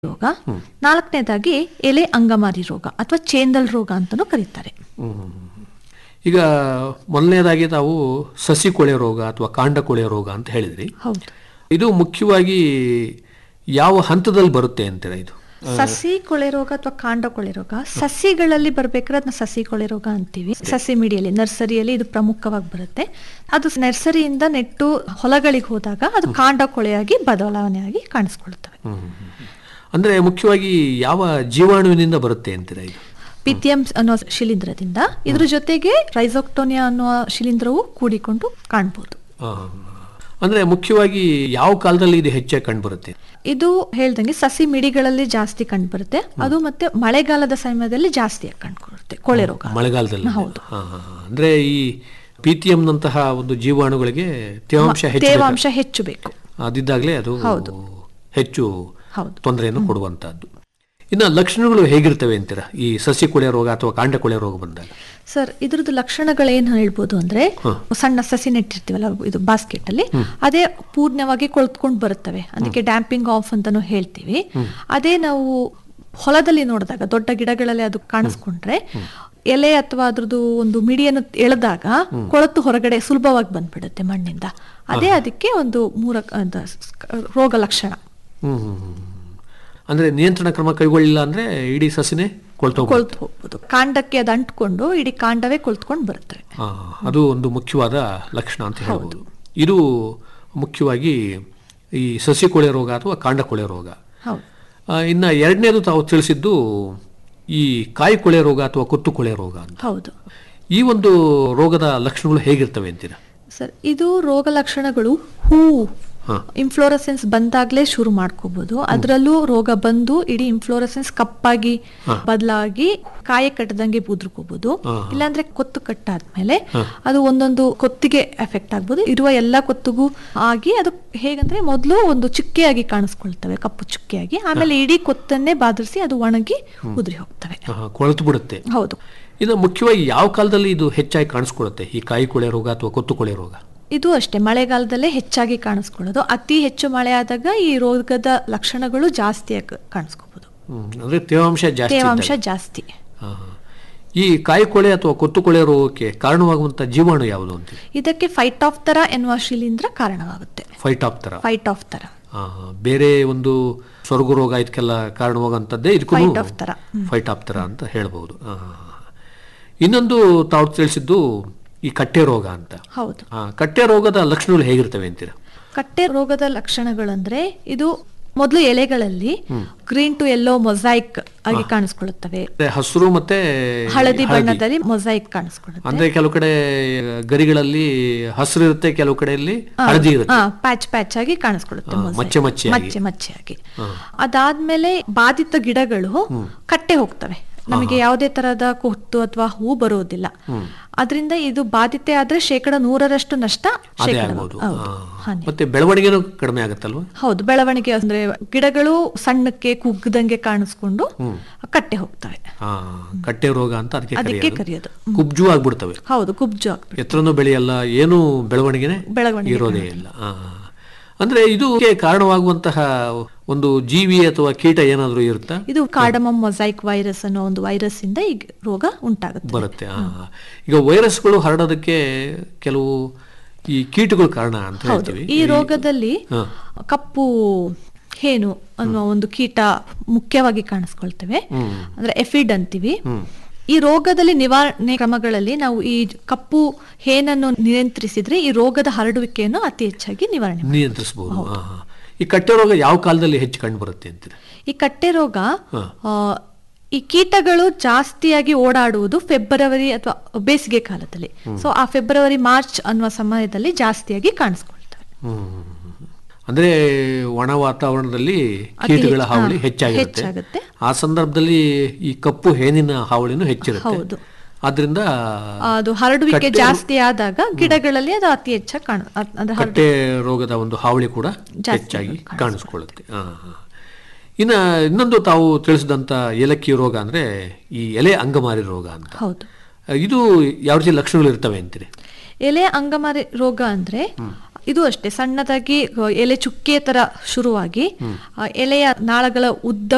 ರೋಗ ನಾಲ್ಕನೇದಾಗಿ ಎಲೆ ಅಂಗಮಾರಿ ರೋಗ ಅಥವಾ ಚೇಂದಲ್ ರೋಗ ಅಂತಾನೂ ಕರೀತಾರೆ ಈಗ ಮೊದಲನೇದಾಗಿ ತಾವು ಸಸಿ ಕೊಳೆ ರೋಗ ಅಥವಾ ಕಾಂಡ ಕೊಳೆ ರೋಗ ಅಂತ ಹೇಳಿದ್ರಿ ಹೌದು ಇದು ಮುಖ್ಯವಾಗಿ ಯಾವ ಹಂತದಲ್ಲಿ ಬರುತ್ತೆ ಅಂತೀರಾ ಇದು ಸಸಿ ಕೊಳೆ ರೋಗ ಅಥವಾ ಕಾಂಡ ಕೊಳೆ ರೋಗ ಸಸಿಗಳಲ್ಲಿ ಬರ್ಬೇಕಾದ್ರೆ ಅದನ್ನ ಸಸಿ ಕೊಳೆ ರೋಗ ಅಂತೀವಿ ಸಸಿ ಮಿಡಿಯಲ್ಲಿ ನರ್ಸರಿಯಲ್ಲಿ ಇದು ಪ್ರಮುಖವಾಗಿ ಬರುತ್ತೆ ಅದು ನರ್ಸರಿಯಿಂದ ನೆಟ್ಟು ಹೊಲಗಳಿಗೆ ಹೋದಾಗ ಅದು ಕಾಂಡ ಕೊಳೆಯಾಗಿ ಬದಲಾವಣೆಯಾಗಿ ಕಾಣಿಸ್ಕೊಳ್ತವೆ ಹ್ಮ್, ಹ್ಮ್, ಹ್ಮ್. ಅಂದ್ರೆ ಮುಖ್ಯವಾಗಿ ಯಾವ ಜೀವಾಣುವಿನಿಂದ ಬರುತ್ತೆ ಅಂತೀರಾ ಇದು ಪಿಥಿಯಂ ಅನ್ನೋ ಶಿಲೀಂಧ್ರದಿಂದ ಇದ್ರ ಜೊತೆಗೆ ರೈಸೋಕ್ಟೋನಿಯಾ ಅನ್ನುವ ಶಿಲೀಂಧ್ರವು ಕೂಡಿಕೊಂಡು ಕಾಣ್ಬೋದು ಆ, ಅಂದ್ರೆ ಮುಖ್ಯವಾಗಿ ಯಾವ ಕಾಲದಲ್ಲಿ ಇದು ಹೆಚ್ಚಾಗಿ ಕಂಡುಬರುತ್ತೆ ಇದು ಹೇಳ್ದಂಗೆ ಸಸಿ ಮಿಡಿಗಳಲ್ಲಿ ಜಾಸ್ತಿ ಕಂಡುಬರುತ್ತೆ ಅದು ಮತ್ತೆ ಮಳೆಗಾಲದ ಸಮಯದಲ್ಲಿ ಜಾಸ್ತಿಯಾಗಿ ಕಂಡುಕೊಳ್ಳುತ್ತೆ ಕೊಳೆ ರೋಗ ಮಳೆಗಾಲದಲ್ಲಿ ಹೌದು. ಹಾ, ಹಾ, ಹಾ. ಅಂದ್ರೆ ಈ ಪಿತಿಎಂನಂತಹ ಒಂದು ಜೀವಾಣುಗಳಿಗೆ ತೇವಾಂಶ ಹೆಚ್ಚು ತೇವಾಂಶ ಹೆಚ್ಚು ಬೇಕು ಅದಿದ್ದಾಗಲೇ ಅದು ಹೌದು. ಹೆಚ್ಚು ಹೌದು ತೊಂದರೆಯನ್ನು ಕೊಡುವಂತಹದ್ದು ಇನ್ನು ಲಕ್ಷಣಗಳು ಹೇಗಿರ್ತವೆ ಅಂತೀರಾ ಈ ಸಸಿ ಕೊಳೆ ರೋಗ ಅಥವಾ ಕಾಂಡ ಕೊಳೆ ರೋಗ ಬಂದಾಗ ಸರ್ ಇದ್ರದ್ದು ಲಕ್ಷಣಗಳೇನು ಹೇಳ್ಬೋದು ಅಂದ್ರೆ ಸಣ್ಣ ಸಸಿ ನೆಟ್ಟಿರ್ತೀವಲ್ಲ ಇದು ಬಾಸ್ಕೆಟ್ ಅಲ್ಲಿ ಅದೇ ಪೂರ್ಣವಾಗಿ ಕೊಳ್ತ್ಕೊಂಡು ಬರುತ್ತವೆ ಅದಕ್ಕೆ ಡ್ಯಾಂಪಿಂಗ್ ಆಫ್ ಅಂತಾನು ಹೇಳ್ತೀವಿ ಅದೇ ನಾವು ಹೊಲದಲ್ಲಿ ನೋಡಿದಾಗ ದೊಡ್ಡ ಗಿಡಗಳಲ್ಲಿ ಅದು ಕಾಣಿಸ್ಕೊಂಡ್ರೆ ಎಲೆ ಅಥವಾ ಅದ್ರದ್ದು ಒಂದು ಮಿಡಿಯನ್ನು ಎಳೆದಾಗ ಕೊಳತು ಹೊರಗಡೆ ಸುಲಭವಾಗಿ ಬಂದ್ಬಿಡುತ್ತೆ ಮಣ್ಣಿಂದ ಅದೇ ಅದಕ್ಕೆ ಒಂದು ಮೂರ ಅದ ಸ್- ರೋಗ ಲಕ್ಷಣ ಹ್ಮ್ ಹ್ಮ್, ಹ್ಮ್. ಅಂದ್ರೆ ನಿಯಂತ್ರಣ ಕ್ರಮ ಕೈಗೊಳ್ಳಿಲ್ಲ ಅಂದ್ರೆ ಇಡೀ ಸಸಿನೇ ಕೊಳ್ತೋಗ ಕೊಳ್ತು ಹೋಗ್ಬೋದು ಕಾಂಡಕ್ಕೆ ಅದು ಅಂಟ್ಕೊಂಡು ಇಡೀ ಕಾಂಡವೇ ಕೊಳ್ತ್ಕೊಂಡು ಬರುತ್ತವೆ ಅದು ಒಂದು ಮುಖ್ಯವಾದ ಲಕ್ಷಣ ಅಂತ ಹೇಳ್ಬೋದು ಇದು ಮುಖ್ಯವಾಗಿ ಈ ಸಸಿ ಕೊಳೆ ರೋಗ ಅಥವಾ ಕಾಂಡ ಕೊಳೆ ರೋಗ ಹೌದು ಆ, ಇನ್ನ ಎರಡನೇದು ತಾವು ತಿಳಿಸಿದ್ದು ಈ ಕಾಯಿ ಕೊಳೆ ರೋಗ ಅಥವಾ ಕೊತ್ತು ಕೊಳೆ ರೋಗ ಅಂತ ಹೌದು ಈ ಒಂದು ರೋಗದ ಲಕ್ಷಣಗಳು ಹೇಗಿರ್ತವೆ ಅಂತೀರಾ ಸರ್ ಇದು ರೋಗ ಲಕ್ಷಣಗಳು ಹೂ ಹಾ. ಇನ್ಫ್ಲೋರಸೆನ್ಸ್ ಬಂದಾಗ್ಲೇ ಶುರು ಮಾಡ್ಕೋಬಹುದು ಅದರಲ್ಲೂ ರೋಗ ಬಂದು ಇಡೀ ಇನ್ಫ್ಲೋರಸೆನ್ಸ್ ಕಪ್ಪಾಗಿ ಬದಲಾಗಿ ಕಾಯ ಕಟ್ಟದಂಗೆ ಉದುರ್ಕೋಬಹುದು ಇಲ್ಲಾಂದ್ರೆ ಕೊತ್ತು ಕಟ್ಟಾದ್ಮೇಲೆ ಅದು ಒಂದೊಂದು ಕೊತ್ತಿಗೆ ಎಫೆಕ್ಟ್ ಆಗ್ಬೋದು ಇರುವ ಎಲ್ಲ ಕೊತ್ತಿಗೂ ಆಗಿ ಅದು ಹೇಗಂದ್ರೆ ಮೊದಲು ಒಂದು ಚುಕ್ಕೆಯಾಗಿ ಕಾಣಿಸ್ಕೊಳ್ತವೆ ಕಪ್ಪು ಚುಕ್ಕೆಯಾಗಿ ಆಮೇಲೆ ಇಡೀ ಕೊತ್ತನ್ನೇ ಬಾಧಿಸಿ ಅದು ಒಣಗಿ ಉದುರಿ ಹೋಗ್ತವೆ ಆಹಾ, ಕೊಳೆತು ಬಿಡುತ್ತೆ ಹೌದು ಇದು ಮುಖ್ಯವಾಗಿ ಯಾವ ಕಾಲದಲ್ಲಿ ಇದು ಹೆಚ್ಚಾಗಿ ಕಾಣಿಸ್ಕೊಳ್ಳುತ್ತೆ ಈ ಕಾಯಿ ಕೊಳೆ ರೋಗ ಅಥವಾ ಕೊತ್ತು ಕೊಳೆ ರೋಗ ಇದು ಅಷ್ಟೇ ಮಳೆಗಾಲದಲ್ಲೇ ಹೆಚ್ಚಾಗಿ ಕಾಣಿಸ್ಕೊಳ್ಳೋದು ಅತಿ ಹೆಚ್ಚು ಮಳೆ ಆದಾಗ ಈ ರೋಗದ ಲಕ್ಷಣಗಳು ಜಾಸ್ತಿಯಾಗಿ ಕಾಣಿಸ್ಕೋಬಹುದು ಹ್ಮ್, ಅಂದ್ರೆ ತೇವಾಂಶ ಜಾಸ್ತಿ ತೇವಾಂಶ ಇದ್ದಾಗ. ಜಾಸ್ತಿ ಆಹಾ. ಈ ಕಾಯಿ ಕೊಳೆ ಅಥವಾ ಕೊತ್ತು ಕೊಳೆ ರೋಗಕ್ಕೆ ಕಾರಣವಾಗುವಂತ ಜೀವಾಣು ಯಾವುದು ಅಂತ ಇದಕ್ಕೆ ಫೈಟ್ ಆಫ್ ತರ ಎನ್ನುವ ಶಿಲೀಂಧ್ರ ಕಾರಣವಾಗುತ್ತೆ Phytophthora Phytophthora ಆಹಾ. ಬೇರೆ ಒಂದು ಸ್ವರ್ಗ ರೋಗ ಇದಕ್ಕೆಲ್ಲ ಕಾರಣವಾಗುವಂಥದ್ದೇ ಇದಕ್ಕೂ Fight off ತರ. ಫೈಟ್ ಆಫ್ ತರ ಅಂತ ಹೇಳ್ಬಹುದು ಆಹಾ. ಇನ್ನೊಂದು ತಾವು ತಿಳಿಸಿದ್ದು ಈ ಕಟ್ಟೆ ರೋಗ ಅಂತ ಹೌದು ಆ, ಕಟ್ಟೆ ರೋಗದ ಲಕ್ಷಣಗಳು ಹೇಗಿರ್ತವೆ ಅಂತೀರಾ ಕಟ್ಟೆ ರೋಗದ ಲಕ್ಷಣಗಳಂದ್ರೆ ಇದು ಮೊದಲು ಎಲೆಗಳಲ್ಲಿ ಗ್ರೀನ್ ಟು ಎಲ್ಲೋ ಮೊಸೈಕ್ ಆಗಿ ಕಾಣಿಸ್ಕೊಳ್ಳುತ್ತವೆ ಅಂದ್ರೆ ಹಸಿರು ಮತ್ತೆ ಹಳದಿ ಬಣ್ಣದಲ್ಲಿ ಮೊಸೈಕ್ ಕಾಣಿಸ್ಕೊಳ್ಳುತ್ತೆ ಅಂದ್ರೆ ಕೆಲವು ಕಡೆ ಗರಿಗಳಲ್ಲಿ ಹಸಿರು ಇರುತ್ತೆ ಕೆಲವು ಕಡೆಯಲ್ಲಿ ಹಳದಿ ಇರುತ್ತೆ ಪ್ಯಾಚ್ ಪ್ಯಾಚ್ ಆಗಿ ಕಾಣಿಸ್ಕೊಳ್ಳುತ್ತೆ ಹಾ, ಮೊಸೈಕ್. ಮಚ್ಚೆ ಮಚ್ಚೆಯಾಗಿ. ಮಚ್ಚೆ ಮಚ್ಚೆಯಾಗಿ ಅದಾದ್ಮೇಲೆ ಬಾಧಿತ ಗಿಡಗಳು ಕಟ್ಟೆ ಹೋಗ್ತವೆ ನಮಗೆ ಯಾವುದೇ ತರಹದ ಕೊತ್ತು ಅಥವಾ ಹೂ ಬರೋದಿಲ್ಲ ಅದರಿಂದ ಇದು ಬಾಧಿತೆ ಆದ್ರೆ ಶೇಕಡ ನೂರರಷ್ಟು ನಷ್ಟ ಅದೇ ಶೇಕಡ ಆಗ್ಬೋದು ಹೌದು ಆ. ಹಾನಿ ಮತ್ತೆ ಬೆಳವಣಿಗೆನೂ ಕಡಿಮೆ ಆಗುತ್ತಲ್ವಾ ಹೌದು ಬೆಳವಣಿಗೆ ಅಂದ್ರೆ ಗಿಡಗಳು ಸಣ್ಣಕ್ಕೆ ಕುಗ್ಗದಂಗೆ ಕಾಣಿಸ್ಕೊಂಡು ಕಟ್ಟೆ ಹೋಗ್ತವೆ ಆ, ಕಟ್ಟೆ ರೋಗ ಅಂತ ಅದಕ್ಕೆ ಅದಕ್ಕೆ ಕರೆಯೋದು ಕರೆಯೋದು ಕುಬ್ಜು ಆಗ್ಬಿಡ್ತವೆ ಹೌದು ಕುಬ್ಜು ಆಗ್ಬಿಡುತ್ತೆ ಎತ್ತರನು ಬೆಳೆಯಲ್ಲ ಏನು ಬೆಳವಣಿಗೆನೆ ಬೆಳವಣಿಗೆ ಇರೋದೇ ಇಲ್ಲ ಆ. ಅಂದ್ರೆ ಇದು ಕಾರಣವಾಗುವಂತಹ ಒಂದು ಜೀವಿ ಅಥವಾ ಕೀಟ ಏನಾದ್ರೂ ಇರುತ್ತಾ ಇದು ಕಾರ್ಡಮಮ್ ಮೊಸೈಕ್ ವೈರಸ್ ಅನ್ನೋ ಒಂದು ವೈರಸ್ ಇಂದ ಈ ರೋಗ ಉಂಟಾಗುತ್ತೆ ಬರುತ್ತೆ ಆ. ಈಗ ವೈರಸ್ಗಳು ಹರಡೋದಕ್ಕೆ ಕೆಲವು ಈ ಕೀಟಗಳು ಕಾರಣ ಅಂತ ಹೌದು ಹೇಳ್ತೀವಿ ಈ ರೋಗದಲ್ಲಿ ಹಾ. ಕಪ್ಪು ಹೇನು ಅನ್ನುವ ಒಂದು ಕೀಟ ಮುಖ್ಯವಾಗಿ ಕಾಣಿಸ್ಕೊಳ್ತೇವೆ ಅಂದ್ರೆ ಎಫಿಡ್ ಅಂತೀವಿ ಈ ರೋಗದಲ್ಲಿ ನಿವಾರಣೆ ಕ್ರಮಗಳಲ್ಲಿ ನಾವು ಈ ಕಪ್ಪು ಹೇನನ್ನು ನಿಯಂತ್ರಿಸಿದ್ರೆ ಈ ರೋಗದ ಹರಡುವಿಕೆಯನ್ನು ಅತಿ ಹೆಚ್ಚಾಗಿ ನಿವಾರಣೆ ಮಾಡ್ಬೋದು. ನಿಯಂತ್ರಿಸಬಹುದು ಆ, ಆ. ಈ ಕಟ್ಟೆ ರೋಗ ಯಾವ ಕಾಲದಲ್ಲಿ ಹೆಚ್ಚು ಕಂಡು ಬರುತ್ತೆ ಅಂತೀರ ಈ ಕಟ್ಟೆ ರೋಗ ಹಾ. ಆ, ಈ ಕೀಟಗಳು ಜಾಸ್ತಿಯಾಗಿ ಓಡಾಡುವುದು ಫೆಬ್ರವರಿ ಅಥವಾ ಬೇಸಿಗೆ ಕಾಲದಲ್ಲಿ ಸೊ ಆ ಫೆಬ್ರವರಿ ಮಾರ್ಚ್ ಅನ್ನುವ ಸಮಯದಲ್ಲಿ ಜಾಸ್ತಿಯಾಗಿ ಕಾಣಿಸ್ಕೊಳ್ತವೆ ಹ್ಮ್. ಅಂದ್ರೆ ಒಣ ವಾತಾವರಣದಲ್ಲಿ ಕೀಟಗಳ ಹಾವಳಿ ಹಾ, ಹೆಚ್ಚಾಗಿರುತ್ತೆ ಹೆಚ್ಚಾಗುತ್ತೆ. ಆ ಸಂದರ್ಭದಲ್ಲಿ ಈ ಕಪ್ಪು ಹೇನಿನ ಹಾವಳಿನೂ ಹೆಚ್ಚಿರುತ್ತೆ ಹೌದು. ಆದ್ರಿಂದ ಅದು ಹರಡುವಿಕೆ ಕಟ್ಟೆ- ಜಾಸ್ತಿ ಆದಾಗ ಗಿಡಗಳಲ್ಲಿ ಅದು ಅತಿ ಹೆಚ್ಚಾಗಿ ಕಾಣ ಅದ್- ಅದು ಹರಡು ಕಟ್ಟೆ ರೋಗದ ಒಂದು ಹಾವಳಿ ಕೂಡ ಜಾಸ್ತಿ ಹೆಚ್ಚಾಗಿ ಕಾಣಿಸ್ಕೊಳ್ಳುತ್ತೆ ಆ, ಆ. ಇನ್ನ ಇನ್ನೊಂದು ತಾವು ತಿಳಿಸಿದಂತ ಏಲಕ್ಕಿ ರೋಗ ಅಂದ್ರೆ ಈ ಎಲೆ ಅಂಗಮಾರಿ ರೋಗ ಅಂತ ಹೌದು ಆ, ಇದು ಯಾವ ರೀತಿ ಲಕ್ಷಣಗಳು ಇರ್ತವೆ ಅಂತೀರಿ ಎಲೆ ಅಂಗಮಾರಿ ರೋಗ ಅಂದ್ರೆ ಇದು ಅಷ್ಟೇ ಸಣ್ಣದಾಗಿ ಅ, ಎಲೆ ಚುಕ್ಕೆ ತರ ಶುರುವಾಗಿ ಆ, ಎಲೆಯ ನಾಳಗಳ ಉದ್ದ